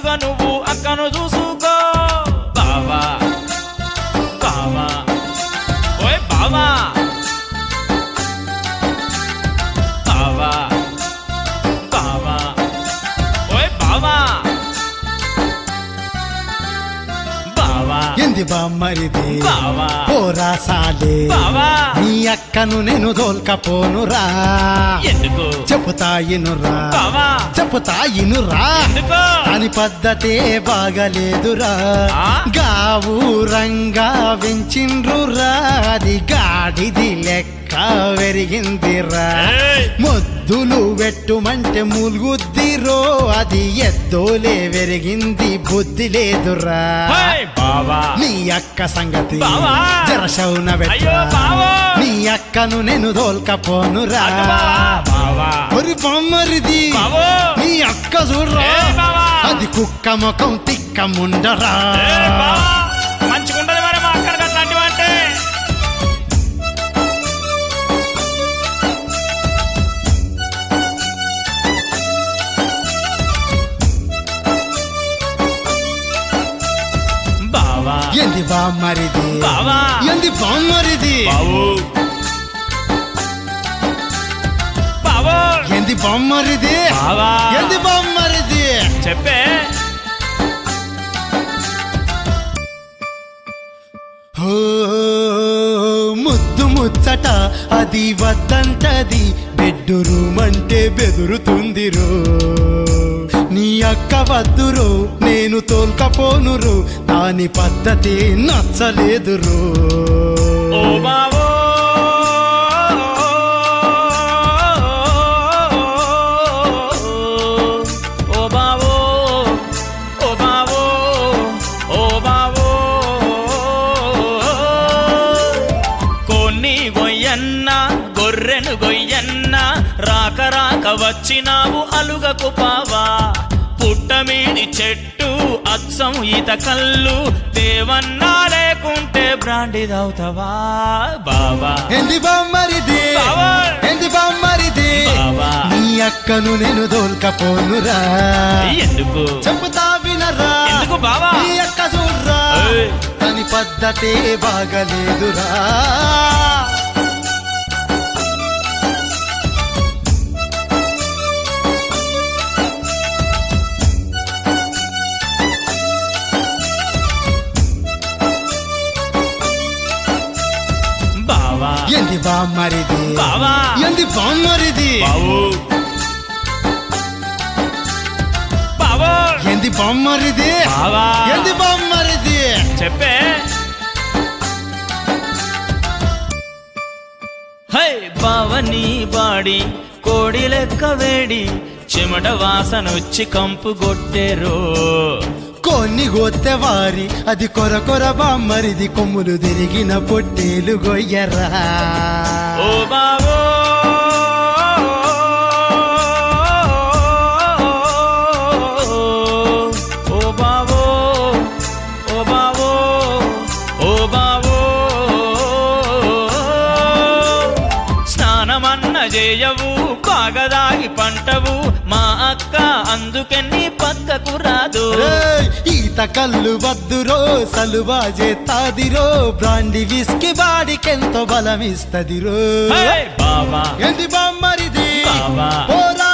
ముద్దుగా నువ్వు అక్కను చూసుకో బావా బావా ఓయ్ బావా బావా బావా ఓయ్ బావా బావా ఎంది బామ్మరిది బావా పోరా సాలే బావా నీ అక్కను నేను దోల్కపోనురా ఎందుకు చెప్పుతా ఇనురా బావా చెప్పుతా ఇనురా ఎందుకు దాని పద్ధతే బాగలేదురా ఆ? గావు రంగా వెంచిండ్రురా అది గాడిది లెక్క వెరిగిందిరా ఏయ్! మొద్దులు వెట్టుమంటే మూలుగుద్దిరో అది ఎద్దోలే వెరిగింది బుద్ధి లేదురా హై బావా నీ అక్క సంగతి బావా! జరశౌన అయ్యో బావా! నీ అక్కను నేను దోల్కపోనురా అటు బావా బావా ఒరి బొమ్మరిది బావో నీ అక్క చూడరా ఏయ్ బావా! అది కుక్క ముఖం తిక్క ముండరా ఏయ్ బావా మంచిగుంటది మరి మా అక్కడికి అట్లాంటివి అంటే బావా ఎంది బామ్మరిది బావా ఎంది బామ్మరిది బావు బావో ఎంది బామ్మరిది బావా ఎంది బామ్మరిది చెప్పే ఓ, ముద్దు ముచ్చట అది వద్దంటది బెడ్ రూమ్ అంటే బెదురుతుందిరో నీ అక్క వద్దురో నేను తోల్కపోనురు దాని పద్ధతి నచ్చలేదురో ఓ బావో ఓ బావో ఓ బావో ఓ బావో కొన్ని గొయ్యన్న గొర్రెను గొయ్యన్న రాక రాక వచ్చినావు అలుగకు పావా పుట్టమీది చెట్టు అచ్చం ఈత కళ్ళు దేవన్నా లేకుంటే బ్రాండి దావుతావా బావా ఎంది బామ్మరిది బావా! ఎంది బామ్మరిది బావా! నీ అక్కను నేను దోల్కపోనురా ఎందుకు చెప్పుతా వినరా ఎందుకు బావా నీ అక్క చూడరా ఏయ్! దాని పద్ధతే బాగలేదురా బావా ఎంది బామ్మరిది బావా ఎంది బామ్మరిది బావు బావో ఎంది బామ్మరిది బావా ఎంది బామ్మరిది చెప్పే హై బావని బాడి కోడి లెక్క వేడి చెమట వాసనొచ్చి కంపు కొట్టేరో కొన్ని గోత్తె వారి అది కొర కొర బామ్మరిది కొమ్ములు తిరిగిన పొట్టేలు గొయ్యరా ఓ బావో ఓ బావో ఓ బావో ఓ బావో స్నానమన్న చేయవు బాగదాగి పంటవు మా అక్క అందుకని పక్కకు రాదు ఏయ్! ఈత కళ్ళు వద్దురో సలువా చేస్తాదిరో బ్రాండి విస్కి బాడికెంతో బలమిస్తదిరో హే బావా ఎంది బామ్మరిది బావా. పోరా